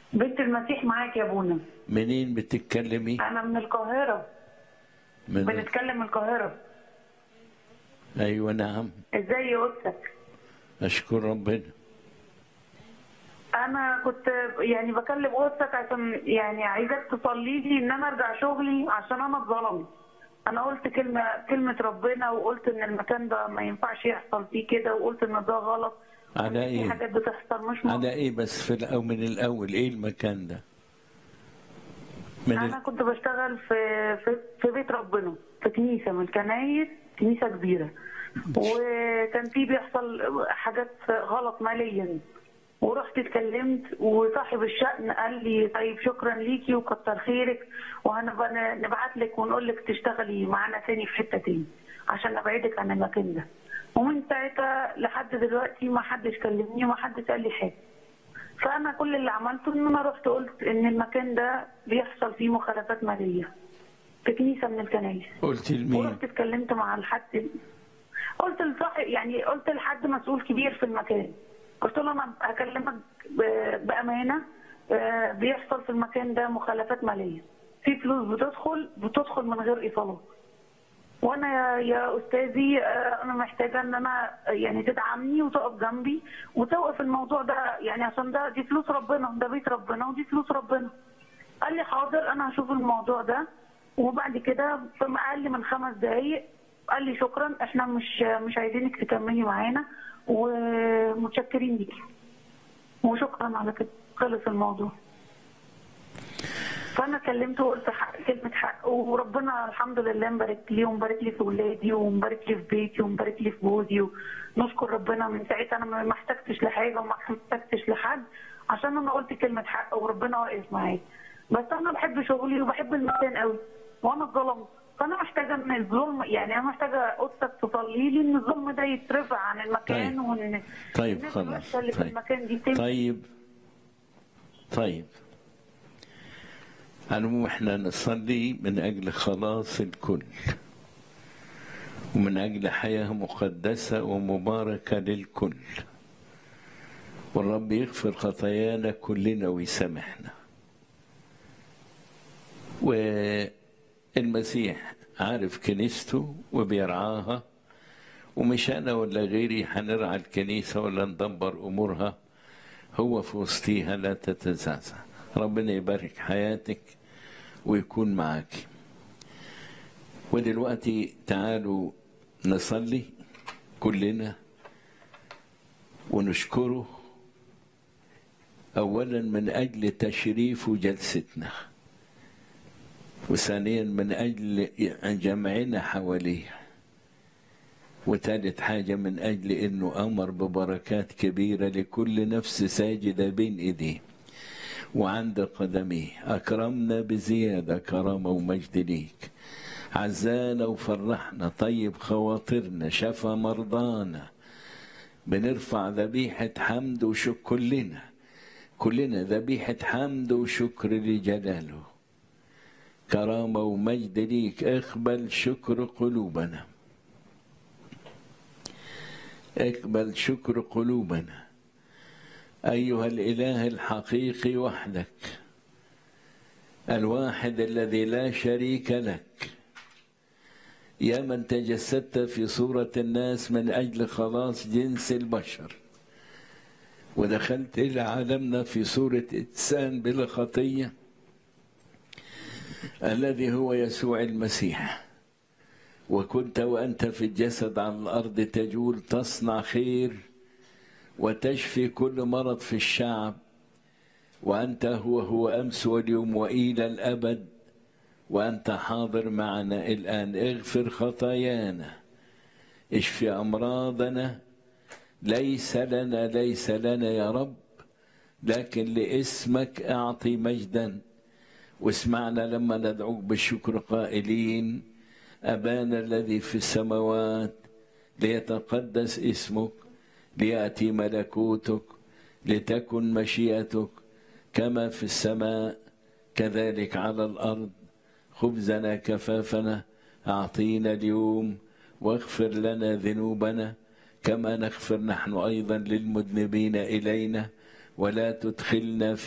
بنت المسيح معاك يا ابونا منين بتتكلمي انا من القاهره من بنتكلم من القاهره ايوه نعم ازاي قدسك اشكر ربنا انا كنت يعني بكلم قدسك عشان يعني عايزاك تصلي لي ان انا ارجع شغلي عشان انا اتظلمت انا قلت كلمه كلمه ربنا وقلت ان المكان ده ما ينفعش يحصل فيه كده وقلت ان ده غلط على في ايه حاجات بتحصل مش على مظبوطة. ايه بس في الأول من الاول ايه المكان ده من انا ال... كنت بشتغل في في, في بيت ربنا في كنيسه من الكنايس كنيسه كبيره وكان في بيحصل حاجات غلط ماليا ورحت اتكلمت وصاحب الشأن قال لي طيب شكرا ليكي وكتر خيرك وهنبقى نبعت لك ونقول لك تشتغلي معانا تاني في حته تاني عشان ابعدك عن المكان ده ومن ساعتها لحد دلوقتي ما حدش كلمني وما حدش قال لي حاجه فانا كل اللي عملته ان انا رحت قلت ان المكان ده بيحصل فيه مخالفات ماليه في كنيسه من الكنايس قلت لمين ورحت اتكلمت مع الحد قلت لصاحب يعني قلت لحد مسؤول كبير في المكان قلت له انا هكلمك ب- بامانه آه، بيحصل في المكان ده مخالفات ماليه في فلوس بتدخل بتدخل من غير ايصالات وانا يا, يا استاذي آه، انا محتاجه ان انا يعني تدعمني وتقف جنبي وتوقف الموضوع ده يعني عشان ده دي فلوس ربنا ده بيت ربنا ودي فلوس ربنا قال لي حاضر انا هشوف الموضوع ده وبعد كده في اقل من خمس دقايق قال لي شكرا احنا مش مش عايزينك تكملي معانا ومتشكرين ليكي وشكرا على كده خلص الموضوع فانا كلمته وقلت حق كلمه حق وربنا الحمد لله مبارك لي ومبارك لي في ولادي ومبارك لي في بيتي ومبارك لي في جوزي ونشكر ربنا من ساعتها انا ما ما احتجتش لحاجه وما احتجتش لحد عشان انا قلت كلمه حق وربنا واقف معايا بس انا بحب شغلي وبحب المكان قوي وانا اتظلمت فانا محتاجه ان الظلم يعني انا محتاجه قدسك تصلي لي ان الظلم ده يترفع عن المكان طيب. وان طيب الناس خلاص الوحشة اللي في طيب المكان دي تمشي طيب طيب المهم احنا نصلي من اجل خلاص الكل ومن اجل حياه مقدسه ومباركه للكل والرب يغفر خطايانا كلنا ويسامحنا والمسيح عارف كنيسته وبيرعاها ومش انا ولا غيري هنرعى الكنيسه ولا ندبر امورها هو في وسطيها لا تتزعزع ربنا يبارك حياتك ويكون معاك ودلوقتي تعالوا نصلي كلنا ونشكره اولا من اجل تشريف جلستنا وثانيا من اجل جمعنا حواليه وثالث حاجة من أجل أنه أمر ببركات كبيرة لكل نفس ساجدة بين إيديه وعند قدميه أكرمنا بزيادة كرامة ومجد ليك عزانا وفرحنا طيب خواطرنا شفى مرضانا بنرفع ذبيحة حمد وشكر كلنا كلنا ذبيحة حمد وشكر لجلاله كرامة ومجد ليك اقبل شكر قلوبنا اقبل شكر قلوبنا ايها الاله الحقيقي وحدك الواحد الذي لا شريك لك يا من تجسدت في صوره الناس من اجل خلاص جنس البشر ودخلت الى عالمنا في صوره انسان بلا خطيه الذي هو يسوع المسيح وكنت وانت في الجسد على الارض تجول تصنع خير وتشفي كل مرض في الشعب وانت هو هو امس واليوم والى الابد وانت حاضر معنا الان اغفر خطايانا اشفي امراضنا ليس لنا ليس لنا يا رب لكن لاسمك اعطي مجدا واسمعنا لما ندعوك بالشكر قائلين أبانا الذي في السماوات ليتقدس اسمك ليأتي ملكوتك لتكن مشيئتك كما في السماء كذلك على الأرض خبزنا كفافنا أعطينا اليوم واغفر لنا ذنوبنا كما نغفر نحن أيضا للمذنبين إلينا ولا تدخلنا في